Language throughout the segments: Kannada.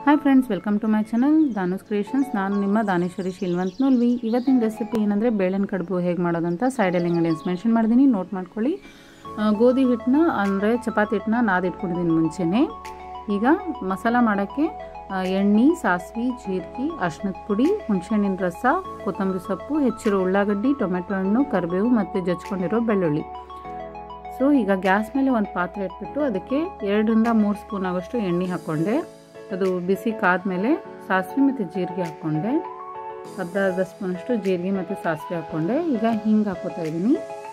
hi friends welcome to my channel Danus creations ನಾನು ನಿಮ್ಮ ದಾನೇಶ್ವರಿ ಶಿಲ್ವಂತ್ ನೋಲ್ವಿ ಇವತ್ತಿನ ರೆಸಿಪಿ ಏನಂದರೆ ಬೇಳೆನ ಕಡುಬು ಹೇಗೆ ಮಾಡೋದಂತ ಸೈಡಲ್ಲಿ ಇಂಗ್ರೀಡಿಯೆಂಟ್ಸ್ ಮೆನ್ಷನ್ ಮಾಡಿದ್ದೀನಿ ನೋಟ್ ಮಾಡ್ಕೊಳ್ಳಿ ಆ, ಗೋಧಿ ಹಿಟ್ಟನ್ನ ಅಂದರೆ ಚಪಾತಿ ಹಿಟ್ಟನ್ನ ನಾದಿಟ್ಕೊಂಡಿದ್ದೀನಿ ಮುಂಚೆನೇ ಈಗ ಮಸಾಲ ಮಾಡೋಕ್ಕೆ ಆ, ಎಣ್ಣೆ ಸಾಸಿವೆ ಜೀರಿಗೆ ಅರ್ಶಿನದ ಪುಡಿ ಹುಣಸೆಹಣ್ಣಿನ ರಸ ಕೊತ್ತಂಬರಿ ಸೊಪ್ಪು ಹೆಚ್ಚಿರೋ ಉಳ್ಳಾಗಡ್ಡಿ ಟೊಮೆಟೊ ಹಣ್ಣು ಕರಿಬೇವು ಮತ್ತು ಜಜ್ಕೊಂಡಿರೋ ಬೆಳ್ಳುಳ್ಳಿ ಸೊ ಈಗ ಗ್ಯಾಸ್ ಮೇಲೆ ಒಂದು ಪಾತ್ರೆ ಇಟ್ಬಿಟ್ಟು ಅದಕ್ಕೆ ಎರಡರಿಂದ ಮೂರು ಸ್ಪೂನ್ ಆಗೋಷ್ಟು ಎಣ್ಣೆ ಹಾಕ್ಕೊಂಡೆ ಅದು ಬಿಸಿ ಕಾದ್ಮೇಲೆ ಸಾಸಿವೆ ಮತ್ತು ಜೀರಿಗೆ ಹಾಕ್ಕೊಂಡೆ ಅರ್ಧ ಅರ್ಧ ಸ್ಪೂನಷ್ಟು ಜೀರಿಗೆ ಮತ್ತು ಸಾಸಿವೆ ಹಾಕ್ಕೊಂಡೆ ಈಗ ಹಿಂಗೆ ಹಾಕೋತಾ ಇದ್ದೀನಿ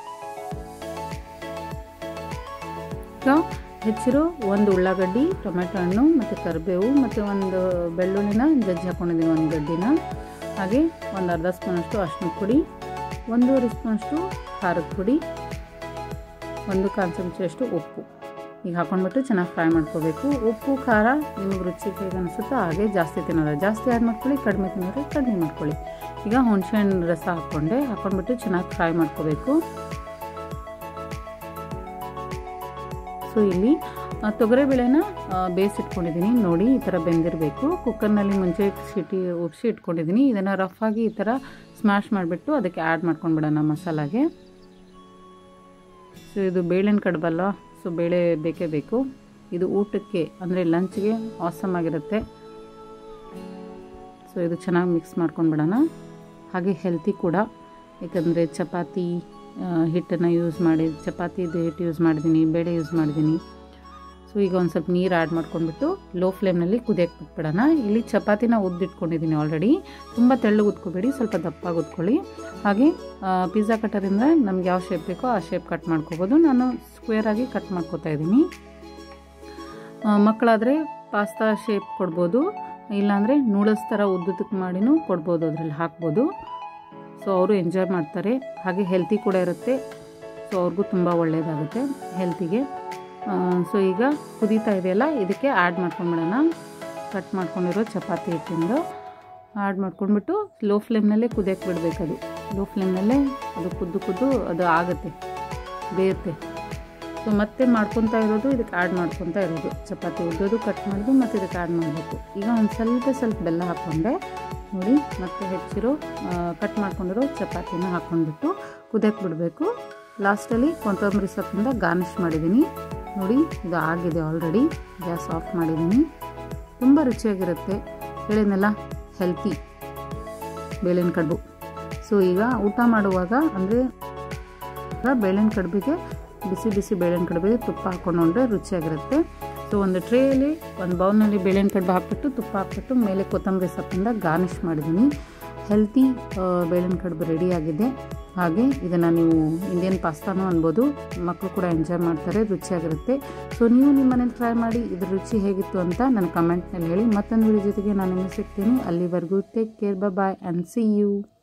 ಈಗ ಹೆಚ್ಚಿರೋ ಒಂದು ಉಳ್ಳಾಗಡ್ಡಿ ಟೊಮೆಟೊ ಹಣ್ಣು ಮತ್ತು ಕರಿಬೇವು ಮತ್ತು ಒಂದು ಬೆಳ್ಳುಳ್ಳಿನ ಜಜ್ಜಿ ಹಾಕ್ಕೊಂಡಿದ್ದೀನಿ ಒಂದು ಗಡ್ಡಿನ ಹಾಗೆ ಒಂದು ಅರ್ಧ ಸ್ಪೂನಷ್ಟು ಅರ್ಶಿನದ ಪುಡಿ ಒಂದೂವರೆ ಸ್ಪೂನಷ್ಟು ಖಾರದ ಪುಡಿ ಒಂದು ಕಾಲು ಚಮಚದಷ್ಟು ಉಪ್ಪು ಈಗ ಹಾಕೊಂಡ್ಬಿಟ್ಟು ಚೆನ್ನಾಗಿ ಫ್ರೈ ಮಾಡ್ಕೋಬೇಕು ಉಪ್ಪು ಖಾರ ನಿಮಗೆ ರುಚಿಗೆ ಹೇಗೆ ಅನಿಸುತ್ತೋ ಹಾಗೆ ಜಾಸ್ತಿ ತಿನ್ನೋದು ಜಾಸ್ತಿ ಆ್ಯಡ್ ಮಾಡ್ಕೊಳ್ಳಿ ಕಡಿಮೆ ತಿನ್ನೋದ್ರೆ ಕಡಿಮೆ ಮಾಡ್ಕೊಳ್ಳಿ ಈಗ ಹುಣಸೆಹಣ್ಣು ರಸ ಹಾಕ್ಕೊಂಡೆ ಹಾಕೊಂಡ್ಬಿಟ್ಟು ಚೆನ್ನಾಗಿ ಫ್ರೈ ಮಾಡ್ಕೋಬೇಕು ಸೊ ಇಲ್ಲಿ ಆ, ತೊಗರಿಬೇಳೆನ ಆ, ಬೇಯಿಸಿಟ್ಕೊಂಡಿದ್ದೀನಿ ನೋಡಿ ಈ ಥರ ಬೆಂದಿರಬೇಕು ಕುಕ್ಕರ್ನಲ್ಲಿ ಮುಂಚೆ ಸಿಟಿ ಉಪ್ಸಿ ಇಟ್ಕೊಂಡಿದ್ದೀನಿ ಇದನ್ನು ರಫಾಗಿ ಈ ಥರ ಸ್ಮ್ಯಾಶ್ ಮಾಡಿಬಿಟ್ಟು ಅದಕ್ಕೆ ಆ್ಯಡ್ ಮಾಡ್ಕೊಂಡ್ಬಿಡೋಣ ಮಸಾಲಾಗೆ ಸೊ ಇದು ಬೇಳೆನ ಕಡುಬಲ್ಲ ಸೊ ಬೇಳೆ ಬೇಕೇ ಬೇಕು ಇದು ಊಟಕ್ಕೆ ಅಂದರೆ ಲಂಚ್ಗೆ ಆಸಮ್ ಆಗಿರುತ್ತೆ ಸೊ ಇದು ಚೆನ್ನಾಗಿ ಮಿಕ್ಸ್ ಮಾಡ್ಕೊಂಡ್ಬಿಡೋಣ ಹಾಗೆ ಹೆಲ್ತಿ ಕೂಡ ಯಾಕಂದರೆ ಚಪಾತಿ ಹಿಟ್ಟನ್ನು ಯೂಸ್ ಮಾಡಿ ಚಪಾತಿದು ಹಿಟ್ಟು ಯೂಸ್ ಮಾಡಿದ್ದೀನಿ ಬೇಳೆ ಯೂಸ್ ಮಾಡಿದ್ದೀನಿ ಸೊ ಈಗ ಒಂದು ಸ್ವಲ್ಪ ನೀರು ಆ್ಯಡ್ ಮಾಡ್ಕೊಂಡ್ಬಿಟ್ಟು ಲೋ ಫ್ಲೇಮ್ನಲ್ಲಿ ಕುದಿಯಕ್ಕೆ ಬಿಟ್ಬಿಡೋಣ ಇಲ್ಲಿ ಚಪಾತಿನ ಉದ್ದಿಟ್ಕೊಂಡಿದ್ದೀನಿ ಆಲ್ರೆಡಿ ತುಂಬ ತೆಳ್ಳಗೆ ಉದ್ಕೋಬೇಡಿ ಸ್ವಲ್ಪ ದಪ್ಪಾಗಿ ಉದ್ಕೊಳ್ಳಿ ಹಾಗೆ ಪಿಜ್ಜಾ ಕಟ್ಟರಿಂದ ನಮ್ಗೆ ಯಾವ ಶೇಪ್ ಬೇಕೋ ಆ ಶೇಪ್ ಕಟ್ ಮಾಡ್ಕೋಬೋದು ನಾನು ಸ್ಕ್ವೇರಾಗಿ ಕಟ್ ಮಾಡ್ಕೋತಾ ಇದ್ದೀನಿ ಮಕ್ಕಳಾದರೆ ಪಾಸ್ತಾ ಶೇಪ್ ಕೊಡ್ಬೋದು ಇಲ್ಲಾಂದರೆ ನೂಡಲ್ಸ್ ಥರ ಉದ್ದುದಕ್ಕೆ ಮಾಡಿನೂ ಕೊಡ್ಬೋದು ಅದರಲ್ಲಿ ಹಾಕ್ಬೋದು ಸೊ ಅವರು ಎಂಜಾಯ್ ಮಾಡ್ತಾರೆ ಹಾಗೆ ಹೆಲ್ತಿ ಕೂಡ ಇರುತ್ತೆ ಸೊ ಅವ್ರಿಗೂ ತುಂಬ ಒಳ್ಳೆಯದಾಗುತ್ತೆ ಹೆಲ್ತಿಗೆ ಸೊ ಈಗ ಕುದೀತಾ ಇದೆಯಲ್ಲ ಇದಕ್ಕೆ ಆ್ಯಡ್ ಮಾಡ್ಕೊಂಬಿಡೋಣ ಕಟ್ ಮಾಡ್ಕೊಂಡಿರೋ ಚಪಾತಿ ಹಿಟ್ಟಿಂದು ಆ್ಯಡ್ ಮಾಡ್ಕೊಂಡ್ಬಿಟ್ಟು ಲೋ ಫ್ಲೇಮ್ನಲ್ಲೇ ಕುದಿಯಕ್ಕೆ ಬಿಡಬೇಕು ಅದು ಲೋ ಫ್ಲೇಮ್ನಲ್ಲೇ ಅದು ಕುದ್ದು ಕುದ್ದು ಅದು ಆಗುತ್ತೆ ಬೇಯುತ್ತೆ ಸೊ ಮತ್ತೆ ಮಾಡ್ಕೊತಾ ಇರೋದು ಇದಕ್ಕೆ ಆ್ಯಡ್ ಮಾಡ್ಕೊತಾ ಇರೋದು ಚಪಾತಿ ಉದ್ದೋದು ಕಟ್ ಮಾಡೋದು ಮತ್ತು ಇದಕ್ಕೆ ಆ್ಯಡ್ ಮಾಡಬೇಕು ಈಗ ಒಂದು ಸ್ವಲ್ಪ ಸ್ವಲ್ಪ ಬೆಲ್ಲ ಹಾಕ್ಕೊಂಡೆ ನೋಡಿ ಮತ್ತೆ ಹೆಚ್ಚಿರೋ ಕಟ್ ಮಾಡ್ಕೊಂಡಿರೋ ಚಪಾತಿನ ಹಾಕ್ಕೊಂಡ್ಬಿಟ್ಟು ಕುದಿಯಕ್ಕೆ ಬಿಡಬೇಕು ಲಾಸ್ಟಲ್ಲಿ ಕೊತ್ತಂಬರಿ ಸೊಪ್ಪಿಂದ ಗಾರ್ನಿಷ್ ಮಾಡಿದ್ದೀನಿ ನೋಡಿ ಇದು ಆಗಿದೆ ಆಲ್ರೆಡಿ ಗ್ಯಾಸ್ ಆಫ್ ಮಾಡಿದ್ದೀನಿ ತುಂಬ ರುಚಿಯಾಗಿರುತ್ತೆ ಹೇಳಿದ್ನಲ್ಲ ಹೆಲ್ತಿ ಬೇಳೆನ ಕಡುಬು ಸೊ ಈಗ ಊಟ ಮಾಡುವಾಗ ಅಂದರೆ ಬೇಳೆನ ಕಡುಬಿಗೆ ಬಿಸಿ ಬಿಸಿ ಬೇಳೆನ ಕಡುಬಿಗೆ ತುಪ್ಪ ಹಾಕ್ಕೊಂಡ್ರೆ ರುಚಿಯಾಗಿರುತ್ತೆ ಸೊ ಒಂದು ಟ್ರೇಯಲ್ಲಿ ಒಂದು ಬೌಲ್ನಲ್ಲಿ ಬೇಳೆನ ಕಡುಬು ಹಾಕ್ಬಿಟ್ಟು ತುಪ್ಪ ಹಾಕ್ಬಿಟ್ಟು ಮೇಲೆ ಕೊತ್ತಂಬರಿ ಸೊಪ್ಪಿಂದ ಗಾರ್ನಿಷ್ ಮಾಡಿದ್ದೀನಿ ಹೆಲ್ತಿ ಬೇಳೆನ ಕಡುಬು ರೆಡಿಯಾಗಿದೆ ಹಾಗೆ ಇದನ್ನು ನೀವು ಇಂಡಿಯನ್ ಪಾಸ್ತಾನೂ ಅನ್ಬೋದು ಮಕ್ಕಳು ಕೂಡ ಎಂಜಾಯ್ ಮಾಡ್ತಾರೆ ರುಚಿಯಾಗಿರುತ್ತೆ ಸೊ ನೀವು ನಿಮ್ಮ ಮನೇಲಿ ಟ್ರೈ ಮಾಡಿ ಇದ್ರ ರುಚಿ ಹೇಗಿತ್ತು ಅಂತ ನನ್ನ ಕಮೆಂಟ್ನಲ್ಲಿ ಹೇಳಿ ಮತ್ತೊಂದು ವಿಡಿಯೋ ಜೊತೆಗೆ ನಾನು ನಿಮಗೆ ಸಿಗ್ತೀನಿ ಅಲ್ಲಿವರೆಗೂ take care bye and see you